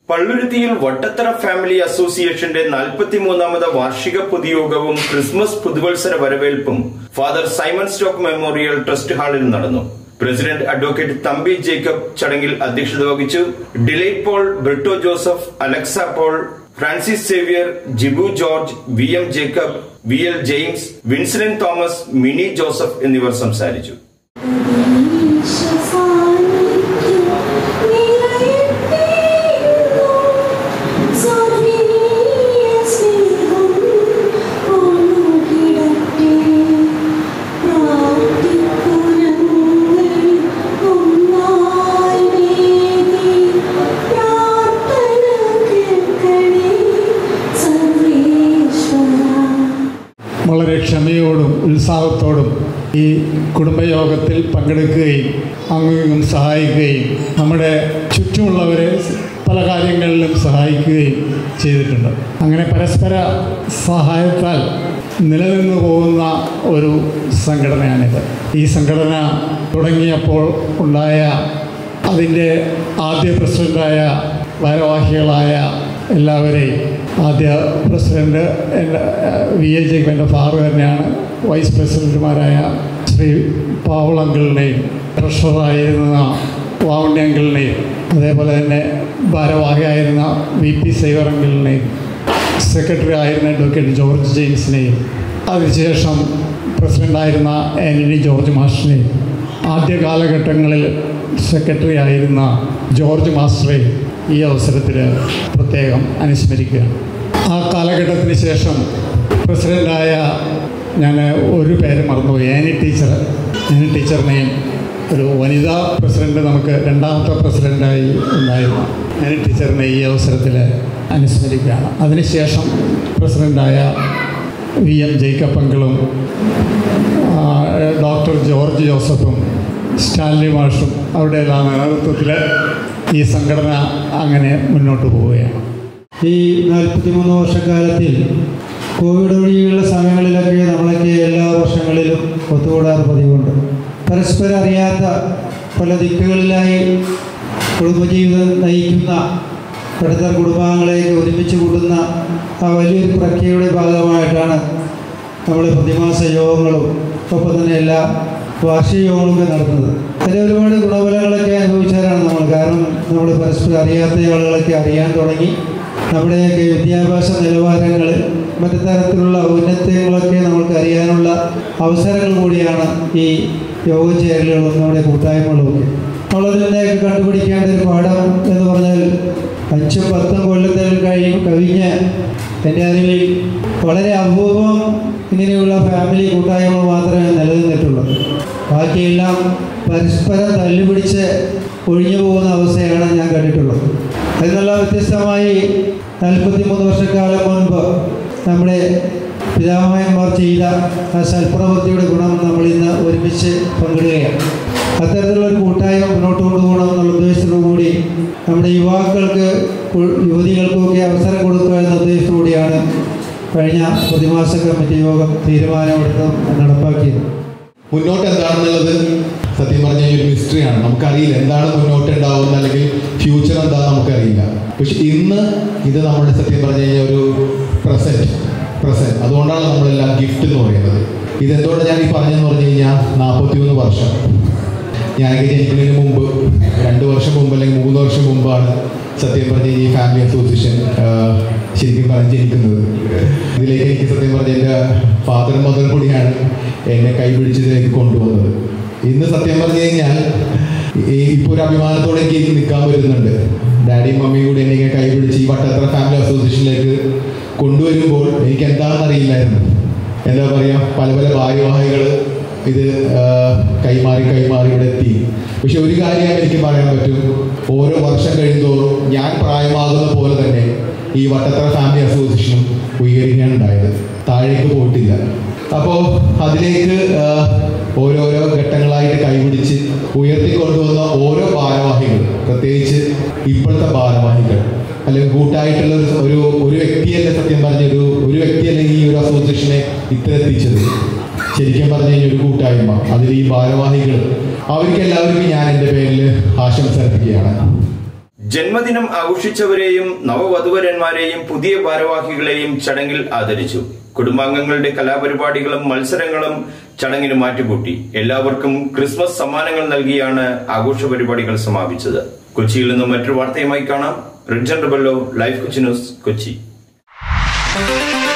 പള്ളുരുത്തിയിൽ Vattathara family അസോസിയേഷന്റെ നാൽപ്പത്തിമൂന്നാമത് വാർഷിക പൊതുയോഗവും ക്രിസ്മസ് പുതുവത്സര വരവേൽപ്പും father Simon Stock memorial trust ഹാളിൽ നടന്നു പ്രസിഡന്റ് അഡ്വക്കേറ്റ് തമ്പി ജേക്കബ് ചടങ്ങിൽ അധ്യക്ഷത വഹിച്ചു Delight Paul Britto Joseph Alexa Paul Francis Xavier Jibu George V M Jacob V L James Vincent Thomas Mini Joseph എന്നിവർ സംസാരിച്ചു വളരെ ക്ഷമയോടും ഉത്സാഹത്തോടും ഈ കുടുംബയോഗത്തിൽ പങ്കെടുക്കുകയും അങ്ങും സഹായിക്കുകയും നമ്മുടെ ചുറ്റുമുള്ളവരെ പല കാര്യങ്ങളിലും സഹായിക്കുകയും ചെയ്തിട്ടുണ്ട് അങ്ങനെ പരസ്പര സഹായത്താൽ നിലനിന്നു പോകുന്ന ഒരു സംഘടനയാണിത് ഈ സംഘടന തുടങ്ങിയപ്പോൾ ഉണ്ടായ അതിൻ്റെ ആദ്യ പ്രസിഡൻ്റായ ഭാരവാഹികളായ എല്ലാവരെയും ആദ്യ പ്രസിഡന്റ് എൻ്റെ വി എ ജേക്കബ് എൻ്റെ ഫാദർ തന്നെയാണ് വൈസ് പ്രസിഡന്റുമാരായ ശ്രീ പാവൾ അങ്കിളിനെയും ട്രഷററായിരുന്ന വാവുണ്ണി അങ്കിളിനെയും അതേപോലെ തന്നെ ഭാരവാഹിയായിരുന്ന വി പി സൈവർ അങ്കിളിനെയും സെക്രട്ടറി ആയിരുന്ന അഡ്വക്കേറ്റ് ജോർജ് ജെയിംസിനെയും അതിനുശേഷം പ്രസിഡൻ്റായിരുന്ന ആൻ്റണി ജോർജ് മാസ്റ്ററിനെയും ആദ്യ കാലഘട്ടങ്ങളിൽ സെക്രട്ടറി ആയിരുന്ന ജോർജ് മാസ്റ്ററെ ഈ അവസരത്തിൽ പ്രത്യേകം അനുസ്മരിക്കുകയാണ് ആ കാലഘട്ടത്തിന് ശേഷം പ്രസിഡൻ്റായ ഞാൻ ഒരു പേര് മറന്നുപോയി ആനി ടീച്ചർ ആനി ടീച്ചറിനെയും ഒരു വനിതാ പ്രസിഡന്റ് നമുക്ക് രണ്ടാമത്തെ പ്രസിഡൻ്റായി ഉണ്ടായിരുന്നു ആനി ടീച്ചറിനെ ഈ അവസരത്തിൽ അനുസ്മരിക്കുകയാണ് അതിനുശേഷം പ്രസിഡൻ്റായ വി എം ജേക്കബ് അങ്കിളും ആ, ഡോക്ടർ ജോർജ് ജോസഫും സ്റ്റാൻലി മാഷും അവരുടെ എല്ലാം നേതൃത്വത്തിൽ ഈ സംഘടന അങ്ങനെ മുന്നോട്ട് പോവുകയാണ് ഈ നാൽപ്പത്തിമൂന്ന് വർഷക്കാലത്തിൽ കോവിഡ് ഒഴികെയുള്ള സമയങ്ങളിലൊക്കെ നമ്മളൊക്കെ എല്ലാ വർഷങ്ങളിലും ഒത്തുകൂടാറ് പതിവുണ്ട് പരസ്പരം അറിയാത്ത പല ദിക്കുകളിലായി കുടുംബജീവിതം നയിക്കുന്ന അടുത്ത കുടുംബാംഗങ്ങളെയൊക്കെ ഒരുമിച്ച് കൂട്ടുന്ന ആ വലിയൊരു പ്രക്രിയയുടെ ഭാഗമായിട്ടാണ് നമ്മൾ പ്രതിമാസ യോഗങ്ങളും ഒപ്പം തന്നെ എല്ലാ വാർഷിക യോഗങ്ങളൊക്കെ നടത്തുന്നത് അതിൽ ഒരുപാട് ഗുണഫലങ്ങളൊക്കെ അനുഭവിച്ചവരാണ് നമ്മൾ കാരണം നമ്മൾ പരസ്പരം അറിയാത്ത ആളുകളൊക്കെ അറിയാൻ തുടങ്ങി നമ്മുടെയൊക്കെ വിദ്യാഭ്യാസ നിലവാരങ്ങൾ മറ്റു തരത്തിലുള്ള ഔന്നത്യങ്ങളൊക്കെ നമുക്ക് അറിയാനുള്ള അവസരങ്ങൾ കൂടിയാണ് ഈ യോഗ ചേരലുകളും നമ്മുടെ കൂട്ടായ്മകളും ഒക്കെ നമ്മളതിൽ നിന്നൊക്കെ കണ്ടുപിടിക്കേണ്ട ഒരു പാഠം എന്ന് പറഞ്ഞാൽ അഞ്ചും പത്തും കൊല്ലത്തിൽ കഴിയും കവിഞ്ഞ് എൻ്റെ അറിവിൽ വളരെ അപൂർവം ഇങ്ങനെയുള്ള ഫാമിലി കൂട്ടായ്മകൾ മാത്രമേ നിലനിന്നിട്ടുള്ളൂ ബാക്കിയെല്ലാം പരസ്പരം തല്ലുപിടിച്ച് ഒഴിഞ്ഞു പോകുന്ന അവസ്ഥയാണ് ഞാൻ കണ്ടിട്ടുള്ളത് അതിൽ നിന്നുള്ള വ്യത്യസ്തമായി നാൽപ്പത്തിമൂന്ന് വർഷക്കാലം മുൻപ് നമ്മുടെ പിതാമഹന്മാർ ചെയ്ത ആ സൽപ്രവൃത്തിയുടെ ഗുണം നമ്മൾ ഇന്ന് ഒരുമിച്ച് പങ്കിടുകയാണ് അത്തരത്തിലുള്ള ഒരു കൂട്ടായ്മ മുന്നോട്ട് കൊണ്ടുപോകണം എന്നുള്ള ഉദ്ദേശത്തോടു കൂടി നമ്മുടെ യുവാക്കൾക്ക് കു- യുവതികൾക്കുമൊക്കെ അവസരം കൊടുക്കുക എന്ന ഉദ്ദേശത്തോടു കൂടിയാണ് കഴിഞ്ഞ പ്രതിമാസ കമ്മിറ്റി യോഗം തീരുമാനമെടുത്ത് നടപ്പാക്കിയത് മുന്നോട്ട് എന്താണെന്നുള്ളത് സത്യം പറഞ്ഞ ഒരു മിസ്റ്ററിയാണ് നമുക്കറിയില്ല എന്താണ് മുന്നോട്ട് ഉണ്ടാവുന്നത് അല്ലെങ്കിൽ ഫ്യൂച്ചർ എന്താണെന്ന് നമുക്കറിയില്ല പക്ഷെ ഇന്ന് ഇത് നമ്മുടെ സത്യം പറഞ്ഞു കഴിഞ്ഞാൽ ഒരു പ്രസൻറ്റ് പ്രസൻറ്റ് അതുകൊണ്ടാണ് നമ്മളെല്ലാം ഗിഫ്റ്റ് എന്ന് പറയുന്നത് ഇതെന്തുകൊണ്ട് ഞാൻ ഈ പറഞ്ഞെന്ന് പറഞ്ഞു കഴിഞ്ഞാൽ നാൽപ്പത്തിമൂന്ന് വർഷം ഞാനൊക്കെ ജനിക്കുന്നതിന് മുമ്പ് രണ്ട് വർഷം മുമ്പ് അല്ലെങ്കിൽ മൂന്ന് വർഷം മുമ്പാണ് സത്യം പറഞ്ഞ ഈ ഫാമിലി അസോസിയേഷൻ ശരിക്കും പറഞ്ഞ് ജനിക്കുന്നത് ഇതിലേക്ക് എനിക്ക് സത്യം പറഞ്ഞ എൻ്റെ ഫാദർ മദർ കൂടിയാണ് എന്നെ കൈപിടിച്ചതിലേക്ക് കൊണ്ടുവന്നത് ഇന്ന് സത്യം പറഞ്ഞു കഴിഞ്ഞാൽ ഈ ഇപ്പോൾ ഒരു അഭിമാനത്തോടെ എനിക്ക് നിൽക്കാൻ പറ്റുന്നുണ്ട് ഡാഡിയും മമ്മിയും കൂടി എന്നെ ഇങ്ങനെ കൈപിടിച്ച് ഈ വട്ടത്ര ഫാമിലി അസോസിയേഷനിലേക്ക് കൊണ്ടുവരുമ്പോൾ എനിക്ക് എന്താണെന്ന് അറിയില്ലായിരുന്നു എന്താ പറയുക പല പല ഭാര്യവാഹികൾ ഇത് ആ, കൈമാറി കൈമാറി ഇവിടെ എത്തി പക്ഷെ ഒരു കാര്യം എനിക്ക് പറയാൻ പറ്റും ഓരോ വർഷം കഴിയുന്തോറും ഞാൻ പ്രായമാകുന്ന പോലെ തന്നെ ഈ വട്ടത്തറ ഫാമിലി അസോസിയേഷനും ഉയരുകയാണ് ഉണ്ടായത് താഴേക്ക് പോയിട്ടില്ല അപ്പോൾ അതിലേക്ക് ആ, ഓരോരോ ഘട്ടങ്ങളായിട്ട് കൈപിടിച്ച് ഉയർത്തിക്കൊണ്ടുവന്ന ഓരോ ഭാരവാഹികൾ പ്രത്യേകിച്ച് ഇപ്പോഴത്തെ ഭാരവാഹികൾ അല്ലെങ്കിൽ കൂട്ടായിട്ടുള്ള ഒരു ഒരു ഒരു വ്യക്തിയല്ല സത്യം പറഞ്ഞൊരു ഒരു വ്യക്തിയല്ല ഈ ഒരു അസോസിയേഷനെ ഇത്ര എത്തിച്ചത് ശരിക്കും പറഞ്ഞു കഴിഞ്ഞാൽ ഒരു കൂട്ടായ്മ അതിൽ ഈ ഭാരവാഹികൾ അവർക്ക് എല്ലാവർക്കും ഞാൻ എൻ്റെ പേരിൽ ആശംസ അർപ്പിക്കുകയാണ് ജന്മദിനം ആഘോഷിച്ചവരെയും നവവധുവരന്മാരെയും പുതിയ ഭാരവാഹികളെയും ചടങ്ങിൽ ആദരിച്ചു കുടുംബാംഗങ്ങളുടെ കലാപരിപാടികളും മത്സരങ്ങളും ചടങ്ങിന് മാറ്റുകൂട്ടി എല്ലാവർക്കും ക്രിസ്മസ് സമ്മാനങ്ങൾ നൽകിയാണ് ആഘോഷ പരിപാടികൾ സമാപിച്ചത് കൊച്ചിയിൽ നിന്നും മറ്റൊരു വാർത്തയുമായി കാണാം Ridjan Rebello life Kochi news Kochi